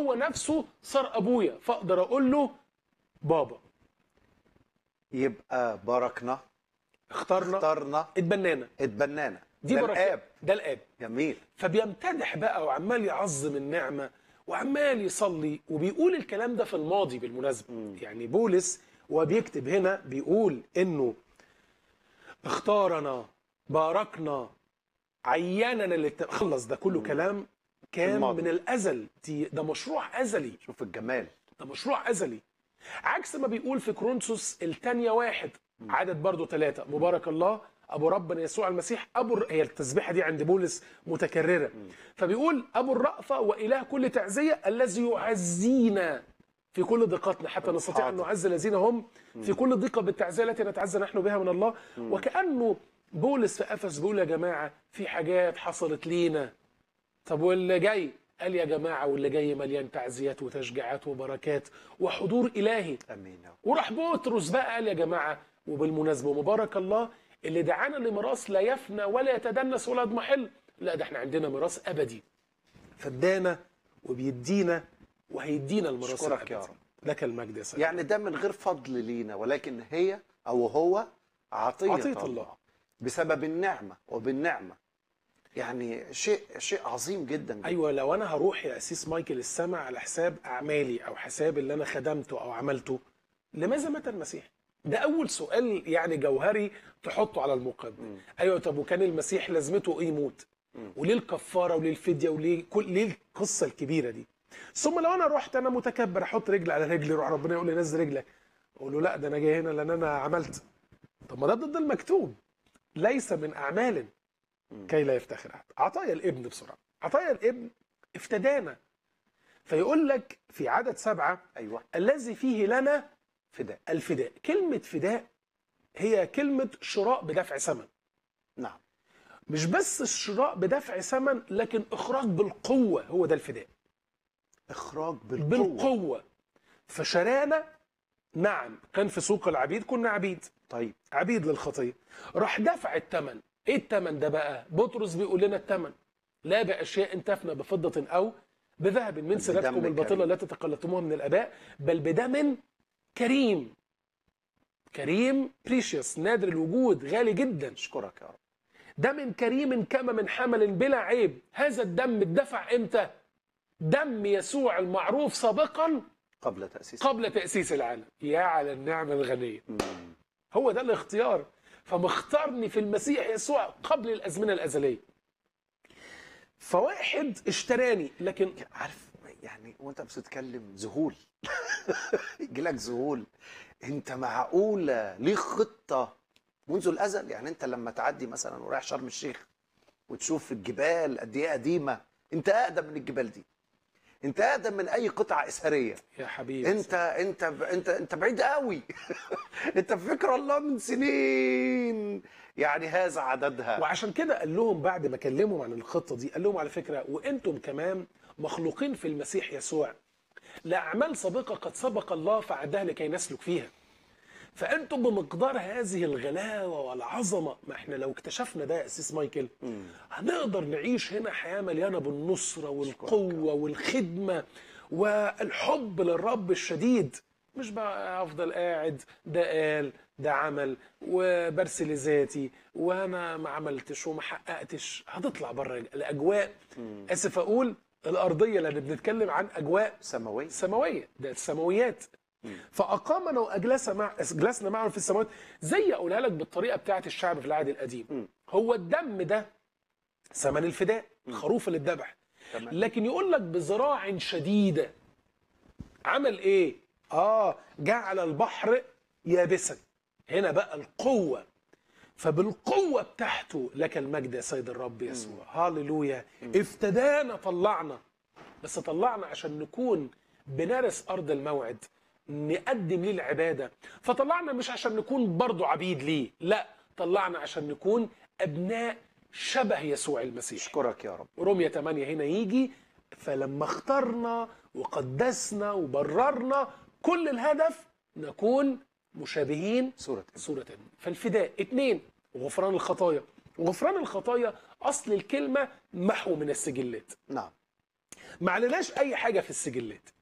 هو نفسه صار ابويا فاقدر اقول له بابا يبقى باركنا اخترنا اخترنا اتبنانا اتبنانا دي ده بركات الاب ده الاب جميل فبيمتدح بقى وعمال يعظم النعمه وعمال يصلي وبيقول الكلام ده في الماضي بالمناسبه يعني بولس وهو بيكتب هنا بيقول انه اختارنا باركنا عيننا للت... خلص ده كله كلام كان الماضي. من الازل دي ده مشروع ازلي شوف الجمال ده مشروع ازلي عكس ما بيقول في كرونسوس الثانيه واحد عدد برضو ثلاثة مبارك الله ابو ربنا يسوع المسيح ابو الر- هي التسبيحه دي عند بولس متكرره فبيقول ابو الرأفه واله كل تعزيه الذي يعزينا في كل ضيقاتنا حتى نستطيع ان حاضر. نعز الذين هم في كل ضيقه بالتعزيه التي نتعزى نحن بها من الله وكانه بولس في افس بيقول يا جماعه في حاجات حصلت لينا طب واللي جاي قال يا جماعه واللي جاي مليان تعزيات وتشجيعات وبركات وحضور الهي امين يا رب. وراح بطرس بقى قال يا جماعه وبالمناسبه مبارك الله اللي دعانا لميراث لا يفنى ولا يتدنس ولا يضمحل لا ده احنا عندنا ميراث ابدي فادانا وبيدينا وهيدينا الميراث أشكرك يا الأبدي. رب. لك المجد يا سيدي يعني ده من غير فضل لينا ولكن هي او هو عطيه, عطية الله. الله. بسبب النعمه وبالنعمه يعني شيء شيء عظيم جدا جدا ايوه لو انا هروح يا اسيس مايكل السماء على حساب اعمالي او حساب اللي انا خدمته او عملته لماذا مات المسيح ده اول سؤال يعني جوهري تحطه على المقدم ايوه طب وكان المسيح لازمته ايه يموت وليه الكفاره وليه الفديه وليه كل ليه القصه الكبيره دي ثم لو انا رحت انا متكبر احط رجل على رجلي يروح ربنا يقول لي نزل رجلك اقول له لا ده انا جاي هنا لان انا عملت طب ما ده ضد المكتوب ليس من اعمال كي لا يفتخر احد عطايا الابن بسرعه عطايا الابن افتدانا فيقول لك في عدد سبعة ايوه الذي فيه لنا فداء الفداء كلمة فداء هي كلمة شراء بدفع ثمن نعم مش بس الشراء بدفع ثمن لكن إخراج بالقوة هو ده الفداء اخراج بالقوه, بالقوة فشرانا نعم كان في سوق العبيد كنا عبيد طيب عبيد للخطيه راح دفع الثمن ايه الثمن ده بقى بطرس بيقول لنا الثمن لا باشياء تفنى بفضه او بذهب من سلفكم بدم الباطله كريم. التي تقلدتموها من الاباء بل بدم كريم كريم بريشيوس نادر الوجود غالي جدا اشكرك يا رب دم كريم كما من حمل بلا عيب هذا الدم اتدفع امتى دم يسوع المعروف سابقا قبل تاسيس قبل تاسيس العالم يا على النعمه الغنيه مم. هو ده الاختيار فمختارني في المسيح يسوع قبل الازمنه الازليه فواحد اشتراني لكن عارف يعني وانت بتتكلم ذهول يجيلك ذهول انت معقوله ليه خطه منذ الازل يعني انت لما تعدي مثلا ورايح شرم الشيخ وتشوف الجبال قد ايه قديمه انت اقدم من الجبال دي انت اقدم من اي قطعه اثريه يا حبيبي انت انت انت انت بعيد قوي انت في فكر الله من سنين يعني هذا عددها وعشان كده قال لهم بعد ما كلمهم عن الخطه دي قال لهم على فكره وانتم كمان مخلوقين في المسيح يسوع لاعمال سابقه قد سبق الله فعدها لكي نسلك فيها فانتم بمقدار هذه الغلاوه والعظمه ما احنا لو اكتشفنا ده يا اسيس مايكل هنقدر نعيش هنا حياه مليانه بالنصره والقوه والخدمه والحب للرب الشديد مش بقى افضل قاعد ده قال ده عمل وبرسل ذاتي وانا ما عملتش وما حققتش هتطلع بره الاجواء اسف اقول الارضيه لان بنتكلم عن اجواء سماويه سماويه ده السماويات فاقامنا واجلسنا مع اجلسنا معه في السماوات زي اقولها لك بالطريقه بتاعه الشعب في العهد القديم هو الدم ده ثمن الفداء الخروف اللي اتذبح تمام. لكن يقول لك بذراع شديده عمل ايه اه جعل البحر يابسا هنا بقى القوه فبالقوه بتاعته لك المجد يا سيد الرب يسوع هاليلويا افتدانا طلعنا بس طلعنا عشان نكون بنرث ارض الموعد نقدم ليه العباده فطلعنا مش عشان نكون برضو عبيد ليه لا طلعنا عشان نكون ابناء شبه يسوع المسيح اشكرك يا رب رومية 8 هنا يجي فلما اخترنا وقدسنا وبررنا كل الهدف نكون مشابهين سورة ابن. صورة ابن فالفداء اتنين غفران الخطايا غفران الخطايا أصل الكلمة محو من السجلات نعم ما عليناش اي حاجه في السجلات